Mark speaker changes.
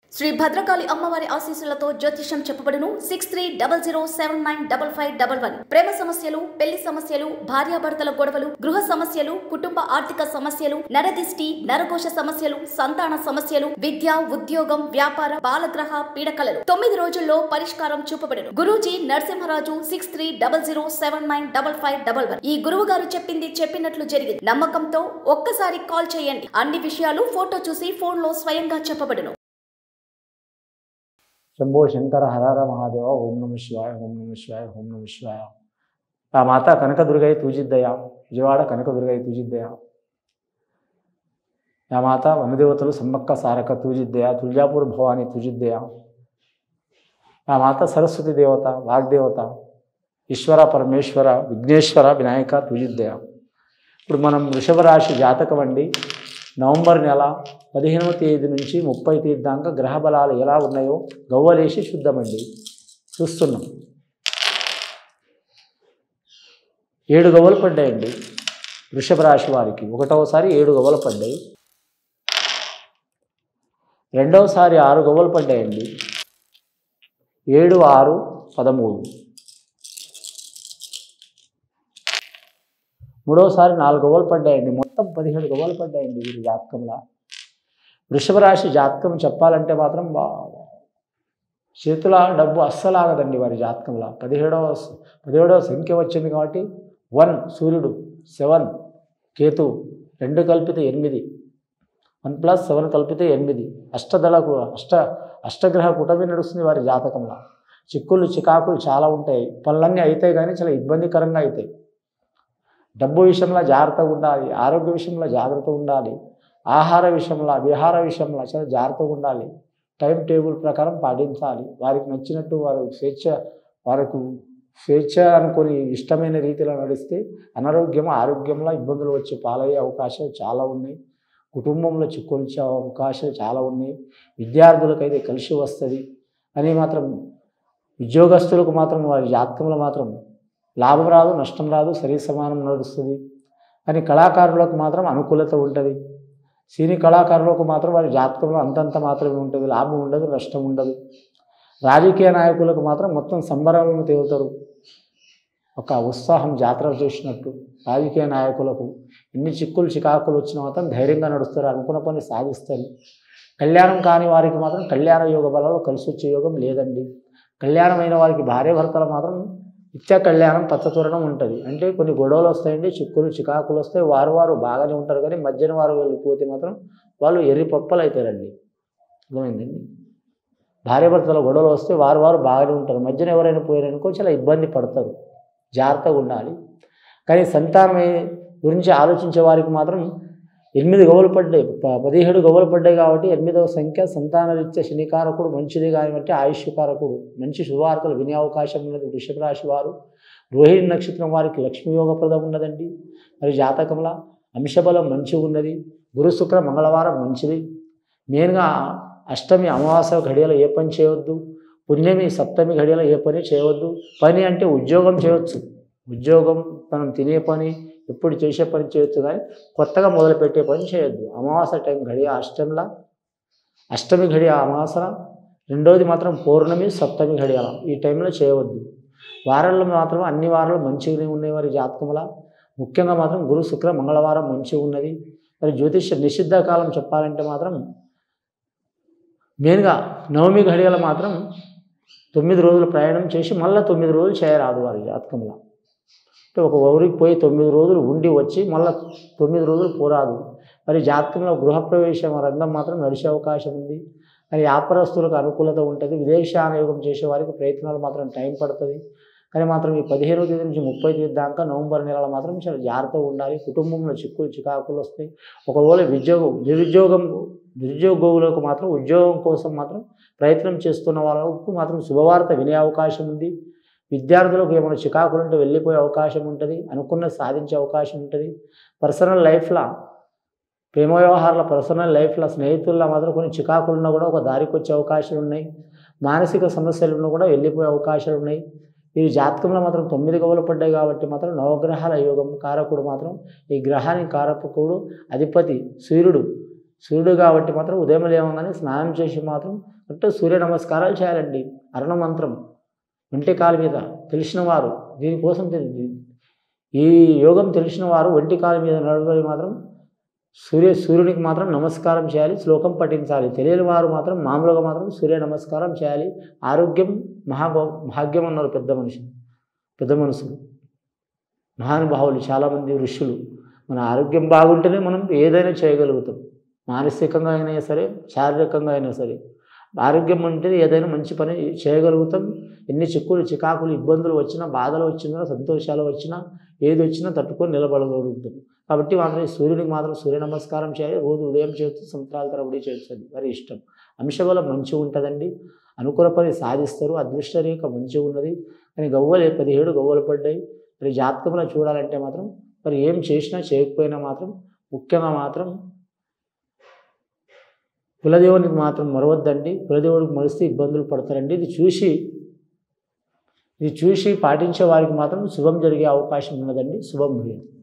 Speaker 1: శ్రీ భద్రకాళి అమ్మవారి ఆశీస్సులతో జ్యోతిష్యం చెప్పబడును six three double zero seven nine double five double one ప్రేమ సమస్యలు పెళ్లి సమస్యలు భార్యాభర్తల గొడవలు గృహ సమస్యలు కుటుంబ ఆర్థిక సమస్యలు నరదిష్టి నరకోశ సమస్యలు సంతాన సమస్యలు విద్య ఉద్యోగం వ్యాపార బాలగ్రహ పీడకలలు తొమ్మిది రోజుల్లో పరిష్కారం చూపబడును Guruji Narasimharaju six three double zero seven nine double five double one ఈ గురువు గారు చెప్పింది చెప్పినట్లు జరిగింది నమ్మకంతో ఒక్కసారి కాల్ చేయండి అన్ని విషయాలు ఫోటో చూసి ఫోన్ లో స్వయంగా చెప్పబడును
Speaker 2: శంభో శంకర హరహర మహాదేవ ఓం నమ శివాయ ఓం నమ శివాయ ఓం నమ శివాయ ఆ మాత కనకదుర్గై తూజిద్దయ విజయవాడ కనకదుర్గై తూజిద్దయ ఆ మాత వనదేవతలు సమ్మక్క సారక తూజిద్దయ తుల్జాపూర్ భవాని తూజిద్దయ ఆ మాత సరస్వతి దేవత వాగ్దేవత ఈశ్వర పరమేశ్వర విఘ్నేశ్వర వినాయక తూజిద్దయ ఇప్పుడు మనం వృషభ రాశి జాతకం అండి నవంబర్ నెల పదిహేనవ తేదీ నుంచి ముప్పై తేదీ దాకా గ్రహ బలాలు ఎలా ఉన్నాయో గవ్వలేసి శుద్ధమండి చూస్తున్నాం ఏడు గవ్వలు పడ్డాయండి వృషభ రాశి వారికి ఒకటవసారి ఏడు గవ్వలు పడ్డాయి రెండవసారి ఆరు గవ్వలు పడ్డాయండి ఏడు ఆరు పదమూడు మూడవసారి నాలుగు గవ్వలు పడ్డాయండి మొత్తం పదిహేడు గవ్వలు పడ్డాయండి వీరి జాతకంలో వృషభ రాశి జాతకం చెప్పాలంటే మాత్రం బా- చేతుల డబ్బు అస్సలు ఆగదండి వారి జాతకంలో పదిహేడవ పదిహేడవ సంఖ్య వచ్చింది కాబట్టి వన్ సూర్యుడు సెవెన్ కేతు రెండు కలిపితే ఎనిమిది వన్ ప్లస్ సెవెన్ కలిపితే ఎనిమిది అష్టదళకు అష్ట అష్టగ్రహ కుటమి నడుస్తుంది వారి జాతకంలో చిక్కులు చికాకులు చాలా ఉంటాయి పనులన్నీ అవుతాయి కానీ చాలా ఇబ్బందికరంగా అవుతాయి డబ్బు విషయంలో జాగ్రత్తగా ఉండాలి ఆరోగ్య విషయంలో జాగ్రత్త ఉండాలి ఆహార విషయంలో విహార విషయంలో చాలా జాగ్రత్తగా ఉండాలి టైం టేబుల్ ప్రకారం పాటించాలి వారికి నచ్చినట్టు వారు స్వేచ్ఛ వారికి స్వేచ్ఛ అనుకొని ఇష్టమైన రీతిలో నడిస్తే అనారోగ్యం ఆరోగ్యంలో ఇబ్బందులు వచ్చి పాలయ్యే అవకాశాలు చాలా ఉన్నాయి కుటుంబంలో చిక్కుకొచ్చే అవకాశాలు చాలా ఉన్నాయి విద్యార్థులకైతే కలిసి వస్తుంది అని మాత్రం ఉద్యోగస్తులకు మాత్రం వారి జాతకంలో మాత్రం లాభం రాదు నష్టం రాదు సరి సమానం నడుస్తుంది కానీ కళాకారులకు మాత్రం అనుకూలత ఉంటుంది సినీ కళాకారులకు మాత్రం వారి జాతకంలో అంతంత మాత్రమే ఉంటుంది లాభం ఉండదు నష్టం ఉండదు రాజకీయ నాయకులకు మాత్రం మొత్తం సంబరాలను తేలుతారు ఒక ఉత్సాహం జాతర చేసినట్టు రాజకీయ నాయకులకు ఎన్ని చిక్కులు చికాకులు వచ్చినా మాత్రం ధైర్యంగా నడుస్తారు అనుకున్న పని సాధిస్తారు కళ్యాణం కాని వారికి మాత్రం కళ్యాణ యోగ బలంలో కలిసి వచ్చే యోగం లేదండి కళ్యాణమైన వారికి భార్య భర్తలు మాత్రం నిత్య కళ్యాణం పచ్చతూరణం ఉంటుంది అంటే కొన్ని గొడవలు వస్తాయండి చిక్కులు చికాకులు వస్తాయి వారు వారు బాగానే ఉంటారు కానీ మధ్యన వారు వెళ్ళిపోతే మాత్రం వాళ్ళు ఎర్రి పప్పలు అవుతారండి అర్థమైందండి భార్య భర్తల గొడవలు వస్తే వారు వారు బాగానే ఉంటారు మధ్యన ఎవరైనా పోయారనుకో చాలా ఇబ్బంది పడతారు జాగ్రత్తగా ఉండాలి కానీ సంతానం గురించి ఆలోచించే వారికి మాత్రం ఎనిమిది గవ్వలు పడ్డాయి ప- పదిహేడు గవ్వలు పడ్డాయి కాబట్టి ఎనిమిదవ సంఖ్య సంతానరీత్యా శనికారకుడు మంచిది కాబట్టి ఆయుష్యకారకుడు మంచి శుభవార్తలు వినే అవకాశం ఉన్నది వృషభ రాశి వారు రోహిణి నక్షత్రం వారికి లక్ష్మీ యోగప్రదం ఉన్నదండి మరి జాతకంలో అంశబలం మంచిగా ఉన్నది గురు శుక్ర మంగళవారం మంచిది మెయిన్గా అష్టమి అమావాస్య ఘడియలో ఏ పని చేయవద్దు పుణ్యమి సప్తమి ఘడియలో ఏ పని చేయవద్దు పని అంటే ఉద్యోగం చేయవచ్చు ఉద్యోగం మనం తినే పని ఎప్పుడు చేసే పని చేయొచ్చు కానీ కొత్తగా మొదలుపెట్టే పని చేయొద్దు అమావాస్య టైం ఘడియ అష్టమిలా అష్టమి ఘడియ అమావాసన రెండోది మాత్రం పౌర్ణమి సప్తమి ఘడియాల ఈ టైంలో చేయవద్దు వారాల్లో మాత్రం అన్ని వారాలు మంచిగానే ఉన్నాయి వారి జాతకంలో ముఖ్యంగా మాత్రం గురు శుక్ర మంగళవారం మంచిగా ఉన్నది మరి జ్యోతిష్య నిషిద్ధ కాలం చెప్పాలంటే మాత్రం మెయిన్గా నవమి ఘడియలు మాత్రం తొమ్మిది రోజులు ప్రయాణం చేసి మళ్ళీ తొమ్మిది రోజులు చేయరాదు వారి జాతకంలో అంటే ఒక ఊరికి పోయి తొమ్మిది రోజులు ఉండి వచ్చి మళ్ళీ తొమ్మిది రోజులు పోరాదు మరి జాతకంలో గృహప్రవేశం రంగం మాత్రం నడిచే అవకాశం ఉంది మరి వ్యాపారస్తులకు అనుకూలత ఉంటుంది విదేశానయోగం చేసే వారికి ప్రయత్నాలు మాత్రం టైం పడుతుంది కానీ మాత్రం ఈ పదిహేనవ తేదీ నుంచి ముప్పై తేదీ దాకా నవంబర్ నెలలో మాత్రం చాలా జాగ్రత్తగా ఉండాలి కుటుంబంలో చిక్కులు చికాకులు వస్తాయి ఒకవేళ ఉద్యోగం నిరుద్యోగం నిరుద్యోగులకు మాత్రం ఉద్యోగం కోసం మాత్రం ప్రయత్నం చేస్తున్న వాళ్ళకు మాత్రం శుభవార్త వినే అవకాశం ఉంది విద్యార్థులకు ఏమైనా చికాకులు ఉంటే వెళ్ళిపోయే అవకాశం ఉంటుంది అనుకున్న సాధించే అవకాశం ఉంటుంది పర్సనల్ లైఫ్లో ప్రేమ వ్యవహారాల పర్సనల్ లైఫ్లో స్నేహితుల్లో మాత్రం కొన్ని చికాకులు ఉన్నా కూడా ఒక దారికి వచ్చే అవకాశాలు ఉన్నాయి మానసిక సమస్యలు ఉన్నా కూడా వెళ్ళిపోయే అవకాశాలు ఉన్నాయి ఈ జాతకంలో మాత్రం తొమ్మిది గవ్వలు పడ్డాయి కాబట్టి మాత్రం నవగ్రహాల యోగం కారకుడు మాత్రం ఈ గ్రహానికి కారకుడు అధిపతి సూర్యుడు సూర్యుడు కాబట్టి మాత్రం ఉదయం లేవగానే స్నానం చేసి మాత్రం అంటే సూర్య నమస్కారాలు చేయాలండి అరుణ మంత్రం ఒంటి కాలు మీద తెలిసిన వారు దీనికోసం తెలి- ఈ యోగం తెలిసిన వారు ఒంటి కాలు మీద నడవని మాత్రం సూర్య సూర్యునికి మాత్రం నమస్కారం చేయాలి శ్లోకం పఠించాలి తెలియని వారు మాత్రం మామూలుగా మాత్రం సూర్య నమస్కారం చేయాలి ఆరోగ్యం మహాభా భాగ్యం అన్నారు పెద్ద మనిషి పెద్ద మనసులు మహానుభావులు చాలామంది ఋషులు మన ఆరోగ్యం బాగుంటేనే మనం ఏదైనా చేయగలుగుతాం మానసికంగా అయినా సరే శారీరకంగా అయినా సరే ఆరోగ్యం ఉంటే ఏదైనా మంచి పని చేయగలుగుతాం ఎన్ని చిక్కులు చికాకులు ఇబ్బందులు వచ్చినా బాధలు వచ్చినా సంతోషాలు వచ్చినా ఏది వచ్చినా తట్టుకొని నిలబడగలుగుతాం కాబట్టి మాత్రం ఈ సూర్యునికి మాత్రం సూర్య నమస్కారం చేయాలి రోజు ఉదయం చేయొచ్చు సంవత్సరాల తరబడి చేయొచ్చు అది వారి ఇష్టం అంశబలం మంచిగా ఉంటుందండి అనుకూల పని సాధిస్తారు అదృష్ట రేఖ మంచిగా ఉన్నది కానీ గవ్వలు పదిహేడు గవ్వలు పడ్డాయి మరి జాతకంలో చూడాలంటే మాత్రం మరి ఏం చేసినా చేయకపోయినా మాత్రం ముఖ్యంగా మాత్రం కులదేవునికి మాత్రం మరవద్దండి కులదేవుడికి మరిస్తే ఇబ్బందులు పడతారండి ఇది చూసి ఇది చూసి పాటించే వారికి మాత్రం శుభం జరిగే అవకాశం ఉన్నదండి శుభం భూయం